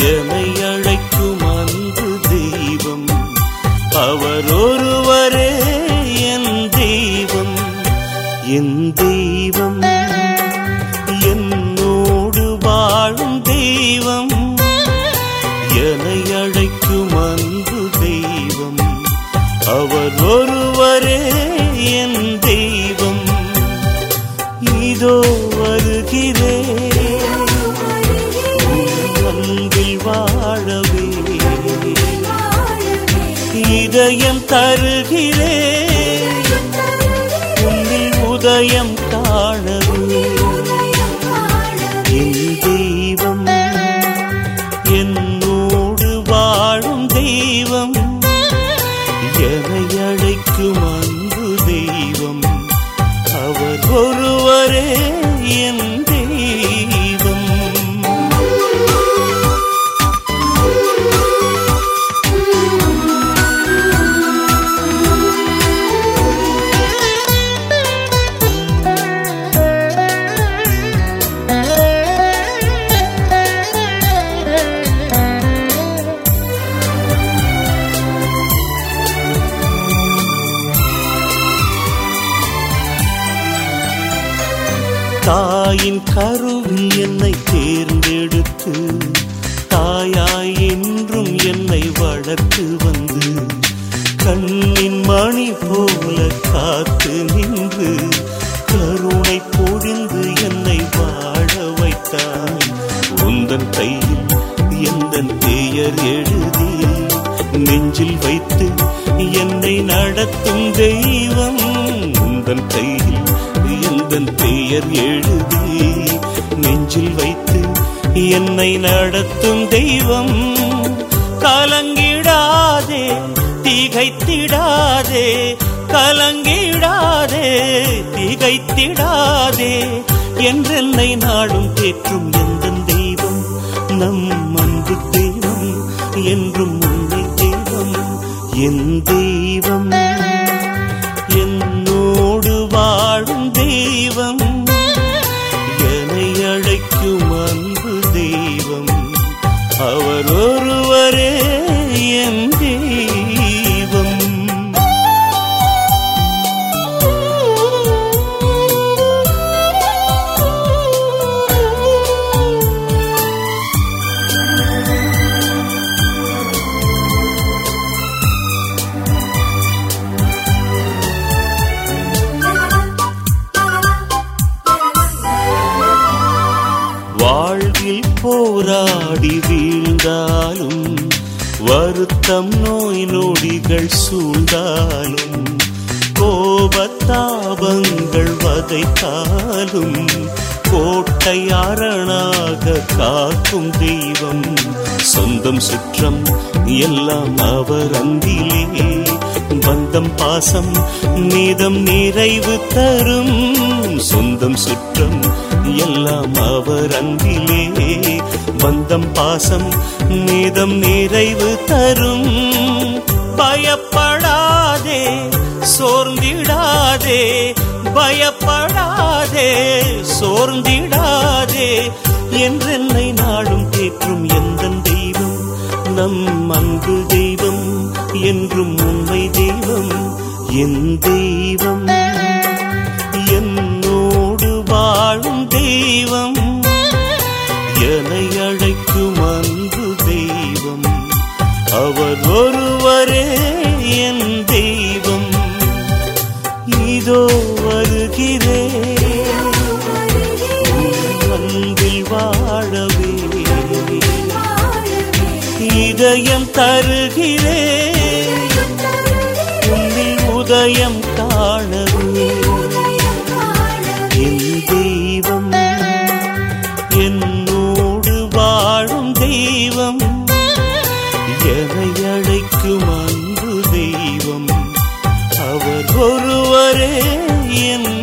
என்னை அழைக்கும் அன்பு தெய்வம் அவர் ஒருவரே என் தெய்வம் என் தெய்வம் என்னோடு வாழும் தெய்வம் என்னை அழைக்கும் அன்பு தெய்வம் அவர் ஒருவரே என் தெய்வம் இதோ வருகிறேன் உன் அன்பில் வாழவே இதயம் தருகிறேன் உன்னில் உதயம் காணவே என் தெய்வம் என்னோடு வாழும் தெய்வம் என்னை அழைக்கும் அன்பு தெய்வம் அவர் ஒருவரே என் தெய்வம் தாயின் கருவில் என்னை தேர்ந்தெடுத்து தாயாய் என்றும் என்னை வளர்த்து வந்து கண்ணின் மணி போல காத்து நின்று கருணை பொழிந்து என்னை வாழ வைத்தாய் உந்தன் கையில் எந்தன் பெயர் எழுதி நெஞ்சில் வைத்து என்னை நடத்தும் தெய்வம் உந்தன் கையில் எந்தன் பெயர் எழுதி நெஞ்சில் வைத்து என்னை நடத்தும் தெய்வம் கலங்கிடாதே திகைத்திடாதே கலங்கிடாதே திகைத்திடாதே என்றென்னை நாடும் தேற்றும் எந்தன் தெய்வம் நம் அன்பு தெய்வம் என்றும் உன்னை தெய்வம் என் தெய்வம் என்னோடு வாழும் தெய்வம் என்னை அழைக்கும் அன்பு தெய்வம் அவர் ஒருவரே என் தெய்வம் வாழ்வில் போராடி வீழ்ந்தாலும் வருத்தம் நோய் நொடிகள் சூழ்ந்தாலும் கோபத்தாபங்கள் வதைத்தாலும் கோட்டை அரணாக காக்கும் தெய்வம் சொந்தம் சுற்றம் எல்லாம் அவர் அன்பிலே பந்தம் பாசம் நீதம் நிறைவு தரும் சொந்தம் சுற்றம் எல்லாம் அவர் அன்பிலே பந்தம் பாசம் நீதம் நிறைவு தரும் பயப்படாதே சோர்ந்திடாதே பயப்படாதே சோர்ந்திடாதே என்றென்னை நாடும் தேற்றும் எந்த தெய்வம் நம் அன்பு தெய்வம் என்றும் உண்மை தெய்வம் என் தெய்வம் என்னோடு வாழும் தெய்வம் என்னை அழைக்கும் அன்பு தெய்வம் அவர் ஒருவரே என் தெய்வம் இதோ வருகிறேன் உன் அன்பில் வாழவே இதயம் தருகிறேன் உன்னில் உதயம் காணவே என் தெய்வம் என்னோடு வாழும் தெய்வம் என்னை அழைக்கும் அன்பு தெய்வம் அவர் ஒருவரே என்